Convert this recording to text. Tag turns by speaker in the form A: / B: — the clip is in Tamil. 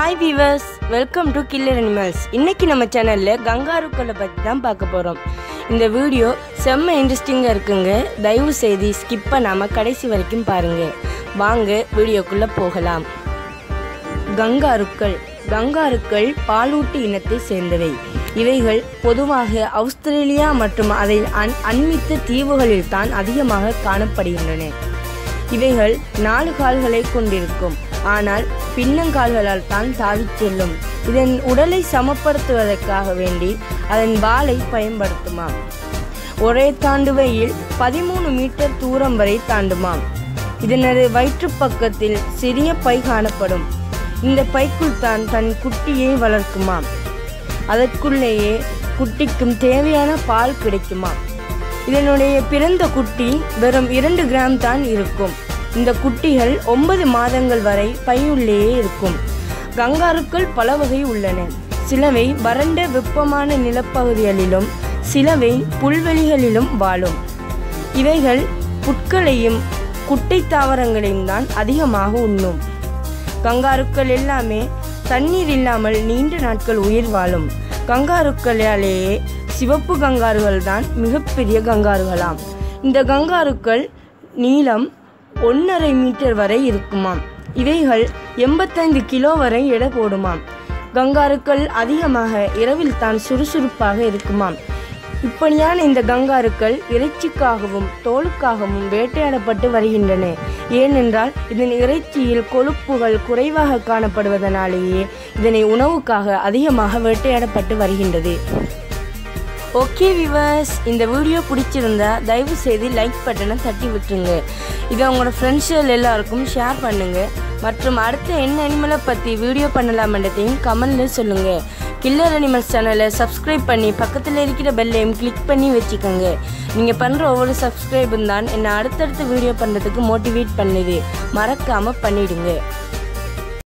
A: hi viewers welcome to killer animals இன்னைக்கு நம்ம சேனலில் கங்காருக்களை பற்றி தான் பார்க்க போகிறோம் இந்த வீடியோ செம்ம இன்ட்ரெஸ்டிங்காக இருக்குங்க தயவு செய்து ஸ்கிப் பண்ணாமல் கடைசி வரைக்கும் பாருங்கள் வாங்க வீடியோக்குள்ளே போகலாம் கங்காருக்கள் கங்காருக்கள் பாலூட்டி இனத்தை சேர்ந்தவை இவைகள் பொதுவாக ஆஸ்திரேலியா மற்றும் அதை அன் அண்மித்த தீவுகளில் தான் அதிகமாக காணப்படுகின்றன இவைகள் நாலு கால்களை கொண்டிருக்கும் ஆனால் பின்னங்கால்களால் தான் தாவிச் செல்லும் இதன் உடலை சமப்படுத்துவதற்காக வேண்டி அதன் வாலை பயன்படுத்துமாம் ஒரே தாண்டுவையில் பதிமூணு மீட்டர் தூரம் வரை தாண்டுமாம் இதனது வயிற்றுப் பக்கத்தில் சிறிய பை காணப்படும் இந்த பைக்குள் தான் தன் குட்டியை வளர்க்குமாம் அதற்குள்ளேயே குட்டிக்கும் தேவையான பால் கிடைக்குமாம் இதனுடைய பிறந்த குட்டி வெறும் இரண்டு கிராம் தான் இருக்கும் இந்த குட்டிகள் ஒன்பது மாதங்கள் வரை பையுள்ளேயே இருக்கும் கங்காருக்கள் பல வகை உள்ளன சிலவை வறண்ட வெப்பமான நிலப்பகுதிகளிலும் சிலவை புல்வெளிகளிலும் வாழும் இவைகள் புட்களையும் குட்டை தாவரங்களையும் தான் அதிகமாக உண்ணும் கங்காருக்கள் எல்லாமே தண்ணீர் இல்லாமல் நீண்ட நாட்கள் உயிர் வாழும் கங்காருக்களாலேயே சிவப்பு கங்காருகள் தான் மிகப்பெரிய கங்காருகளாம் இந்த கங்காருக்கள் நீளம் ஒன்றரை மீட்டர் வரை இருக்குமாம் இவைகள் எண்பத்தைந்து கிலோ வரை எடை போடுமாம் கங்காருக்கள் அதிகமாக இரவில் தான் சுறுசுறுப்பாக இருக்குமாம் இப்படியான இந்த கங்காருக்கள் இறைச்சிக்காகவும் தோலுக்காகவும் வேட்டையாடப்பட்டு வருகின்றன ஏனென்றால் இதன் இறைச்சியில் கொழுப்புகள் குறைவாக காணப்படுவதனாலேயே இதனை உணவுக்காக அதிகமாக வேட்டையாடப்பட்டு வருகின்றது ஓகே விவர்ஸ் இந்த வீடியோ பிடிச்சிருந்தா தயவு செய்து லைக் பட்டனை தட்டி விட்டுருங்க இதை உங்களோட ஃப்ரெண்ட்ஸுகள் எல்லாருக்கும் ஷேர் பண்ணுங்க மற்றும் அடுத்த என்ன அனிமலை பற்றி வீடியோ பண்ணலாமன்றதையும் கமெண்டில் சொல்லுங்கள் கில்லர் அனிமல்ஸ் சேனலை சப்ஸ்கிரைப் பண்ணி பக்கத்தில் இருக்கிற பெல்லையும் கிளிக் பண்ணி வச்சுக்கோங்க நீங்கள் பண்ணுற ஒவ்வொரு சப்ஸ்கிரைபும் தான் என்னை அடுத்தடுத்த வீடியோ பண்ணுறதுக்கு மோட்டிவேட் பண்ணுது மறக்காமல் பண்ணிடுங்க